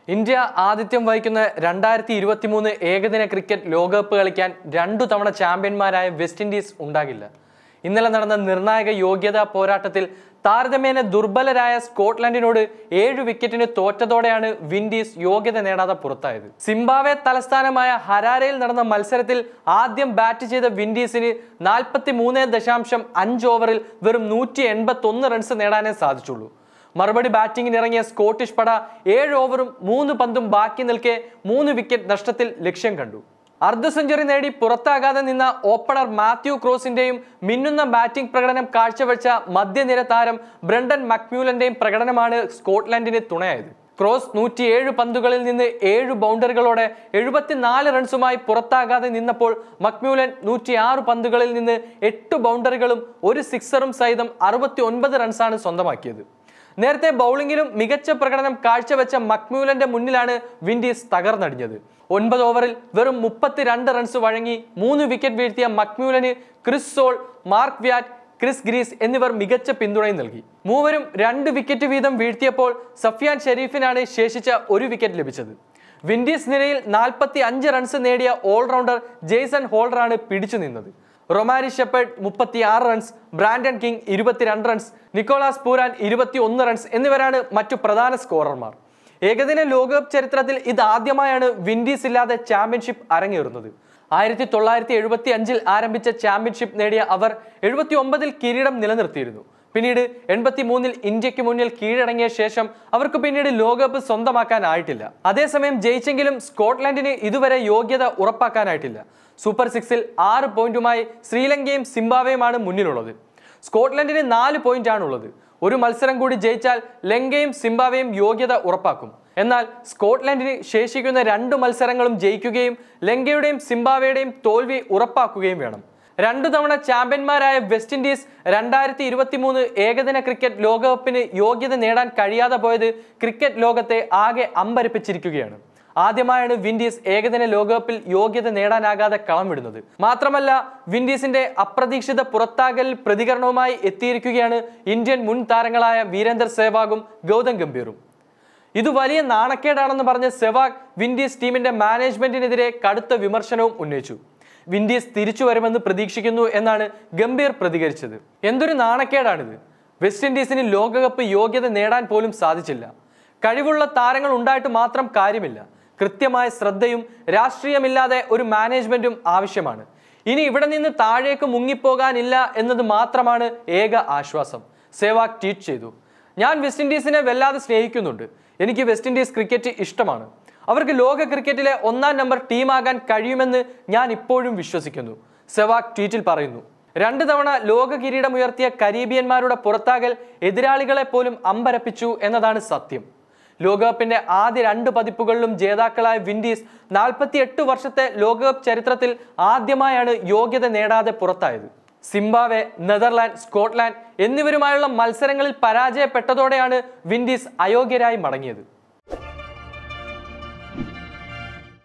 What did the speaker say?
India ആതിഥ്യം വഹിക്കുന്ന രണ്ടായിരത്തി ഇരുപത്തി മൂന്ന് ഏകദിന ക്രിക്കറ്റ് ലോകകപ്പ് കളിക്കാൻ രണ്ടു തവണ ചാമ്പ്യന്മാരായ വെസ്റ്റ് ഇൻഡീസ് ഉണ്ടാകില്ല ഇന്നലെ നടന്ന നിർണായക യോഗ്യതാ പോരാട്ടത്തിൽ താരതമ്യേന ദുർബലരായ സ്കോട്ട്ലൻഡിനോട് ഏഴ് വിക്കറ്റിന് തോറ്റതോടെയാണ് വിൻഡീസ് യോഗ്യത നേടാതെ പുറത്തായത് സിംബാവെ തലസ്ഥാനമായ ഹരാരയിൽ നടന്ന മത്സരത്തിൽ ആദ്യം ബാറ്റ് ചെയ്ത വിൻഡീസിന് നാൽപ്പത്തി മൂന്ന് ദശാംശം അഞ്ച് ഓവറിൽ വെറും നൂറ്റി എൺപത്തി ഒന്ന് റൺസ് നേടാനേ സാധിച്ചുള്ളൂ മറുപടി ബാറ്റിംഗിന് ഇറങ്ങിയ സ്കോട്ടിഷ് പട ഏഴ് ഓവറും മൂന്ന് പന്തും ബാക്കി നിൽക്കെ മൂന്ന് വിക്കറ്റ് നഷ്ടത്തിൽ ലക്ഷ്യം കണ്ടു അർദ്ധ സെഞ്ചുറി നേടി പുറത്താകാതെ നിന്ന ഓപ്പണർ മാത്യു ക്രോസിന്റെയും മിന്നുന്ന ബാറ്റിംഗ് പ്രകടനം കാഴ്ചവെച്ച മധ്യനിര താരം ബ്രണ്ടൻ മക്മ്യൂലന്റെയും പ്രകടനമാണ് സ്കോട്ട്ലൻഡിന് തുണയായത് ക്രോസ് നൂറ്റിയേഴ് പന്തുകളിൽ നിന്ന് ഏഴ് ബൗണ്ടറികളോടെ എഴുപത്തിനാല് റൺസുമായി പുറത്താകാതെ നിന്നപ്പോൾ മക്മ്യൂലൻ നൂറ്റിയാറ് പന്തുകളിൽ നിന്ന് എട്ട് ബൗണ്ടറികളും ഒരു സിക്സറും സഹിതം അറുപത്തി ഒൻപത് റൺസാണ് സ്വന്തമാക്കിയത് നേരത്തെ ബൗളിംഗിലും മികച്ച പ്രകടനം കാഴ്ചവെച്ച മക്മ്യൂലന്റെ മുന്നിലാണ് വിൻഡീസ് തകർന്നടിഞ്ഞത് ഒൻപത് ഓവറിൽ വെറും മുപ്പത്തിരണ്ട് റൺസ് വഴങ്ങി മൂന്ന് വിക്കറ്റ് വീഴ്ത്തിയ മക്മ്യൂലന് Chris Sole Mark Watt Chris Greaves എന്നിവർ മികച്ച പിന്തുണയും നൽകി മൂവരും രണ്ട് വിക്കറ്റ് വീതം വീഴ്ത്തിയപ്പോൾ സഫിയാൻ ഷെരീഫിനാണ് ശേഷിച്ച ഒരു വിക്കറ്റ് ലഭിച്ചത് വിൻഡീസ് നിരയിൽ നാൽപ്പത്തി അഞ്ച് റൺസ് നേടിയ ഓൾറൗണ്ടർ ജെയ്സൺ ഹോൾഡറാണ് പിടിച്ചു നിന്നത് റൊമാരി ഷെപ്പേർഡ് മുപ്പത്തി ആറ് റൺസ് ബ്രാൻഡൻ കിങ് ഇരുപത്തിരണ്ട് റൺസ് നിക്കോളാസ് പൂരാൻ ഇരുപത്തി ഒന്ന് റൺസ് എന്നിവരാണ് മറ്റു പ്രധാന സ്കോറർമാർ ഏകദിന ലോകകപ്പ് ചരിത്രത്തിൽ ഇത് ആദ്യമായാണ് വിൻഡീസ് ഇല്ലാതെ ചാമ്പ്യൻഷിപ്പ് അരങ്ങേറുന്നത് ആയിരത്തി തൊള്ളായിരത്തി എഴുപത്തി അഞ്ചിൽ ആരംഭിച്ച ചാമ്പ്യൻഷിപ്പ് നേടിയ അവർ എഴുപത്തി ഒമ്പതിൽ കിരീടം നിലനിർത്തിയിരുന്നു പിന്നീട് എൺപത്തി മൂന്നിൽ ഇന്ത്യക്ക് മുന്നിൽ കീഴടങ്ങിയ ശേഷം അവർക്ക് പിന്നീട് ലോകകപ്പ് സ്വന്തമാക്കാനായിട്ടില്ല അതേസമയം ജയിച്ചെങ്കിലും സ്കോട്ട്ലൻഡിന് ഇതുവരെ യോഗ്യത ഉറപ്പാക്കാനായിട്ടില്ല സൂപ്പർ സിക്സിൽ ആറ് പോയിന്റുമായി ശ്രീലങ്കയും സിംബാവയുമാണ് മുന്നിലുള്ളത് സ്കോട്ട്ലൻഡിന് നാല് പോയിന്റ് ആണുള്ളത് ഒരു മത്സരം കൂടി ജയിച്ചാൽ ലങ്കയും സിംബാവയും യോഗ്യത ഉറപ്പാക്കും എന്നാൽ സ്കോട്ട്ലൻഡിന് ശേഷിക്കുന്ന രണ്ട് മത്സരങ്ങളും ജയിക്കുകയും ലങ്കയുടെയും സിംബാവയുടെയും തോൽവി ഉറപ്പാക്കുകയും വേണം രണ്ടു തവണ ചാമ്പ്യന്മാരായ വെസ്റ്റ് ഇൻഡീസ് രണ്ടായിരത്തി ഇരുപത്തി മൂന്ന് ഏകദിന ക്രിക്കറ്റ് ലോകകപ്പിന് യോഗ്യത നേടാൻ കഴിയാതെ പോയത് ക്രിക്കറ്റ് ലോകത്തെ ആകെ അമ്പരപ്പിച്ചിരിക്കുകയാണ് ആദ്യമായാണ് വിൻഡീസ് ഏകദിന ലോകകപ്പിൽ യോഗ്യത നേടാനാകാതെ കളം വിടുന്നത് മാത്രമല്ല വിൻഡീസിന്റെ അപ്രതീക്ഷിത പുറത്താകലിൽ പ്രതികരണവുമായി എത്തിയിരിക്കുകയാണ് ഇന്ത്യൻ മുൻ താരങ്ങളായ വീരേന്ദർ സേവാഗും ഗൗതം ഗംഭീറും ഇത് വലിയ നാണക്കേടാണെന്ന് പറഞ്ഞ സെവാഗ് വിൻഡീസ് ടീമിന്റെ മാനേജ്മെന്റിനെതിരെ കടുത്ത വിമർശനവും ഉന്നയിച്ചു വിൻഡീസ് തിരിച്ചു വരുമെന്ന് പ്രതീക്ഷിക്കുന്നു എന്നാണ് ഗംഭീർ പ്രതികരിച്ചത് എന്തൊരു നാണക്കേടാണിത് വെസ്റ്റ് ഇൻഡീസിന് ലോകകപ്പ് യോഗ്യത നേടാൻ പോലും സാധിച്ചില്ല കഴിവുള്ള താരങ്ങൾ ഉണ്ടായിട്ട് മാത്രം കാര്യമില്ല കൃത്യമായ ശ്രദ്ധയും രാഷ്ട്രീയമില്ലാതെ ഒരു മാനേജ്മെന്റും ആവശ്യമാണ് ഇനി ഇവിടെ നിന്ന് താഴേക്ക് മുങ്ങിപ്പോകാനില്ല എന്നത് മാത്രമാണ് ഏക ആശ്വാസം സേവാഗ് ട്വീറ്റ് ചെയ്തു ഞാൻ വെസ്റ്റ് ഇൻഡീസിനെ വല്ലാതെ സ്നേഹിക്കുന്നുണ്ട് എനിക്ക് വെസ്റ്റ് ഇൻഡീസ് ക്രിക്കറ്റ് ഇഷ്ടമാണ് അവർക്ക് ലോക ക്രിക്കറ്റിലെ ഒന്നാം നമ്പർ ടീമാകാൻ കഴിയുമെന്ന് ഞാൻ ഇപ്പോഴും വിശ്വസിക്കുന്നു സെവാഗ് ട്വീറ്റിൽ പറയുന്നു രണ്ട് തവണ ലോക കിരീടമുയർത്തിയ കരീബിയന്മാരുടെ പുറത്താകൽ എതിരാളികളെ പോലും അമ്പരപ്പിച്ചു എന്നതാണ് സത്യം ലോകകപ്പിന്റെ ആദ്യ രണ്ട് പതിപ്പുകളിലും ജേതാക്കളായ വിൻഡീസ് നാൽപ്പത്തി എട്ട് വർഷത്തെ ലോകകപ്പ് ചരിത്രത്തിൽ ആദ്യമായാണ് യോഗ്യത നേടാതെ പുറത്തായത് സിംബാവെ നെതർലാൻഡ് സ്കോട്ട്ലാൻഡ് എന്നിവരുമായുള്ള മത്സരങ്ങളിൽ പരാജയപ്പെട്ടതോടെയാണ് വിൻഡീസ് അയോഗ്യരായി മടങ്ങിയത്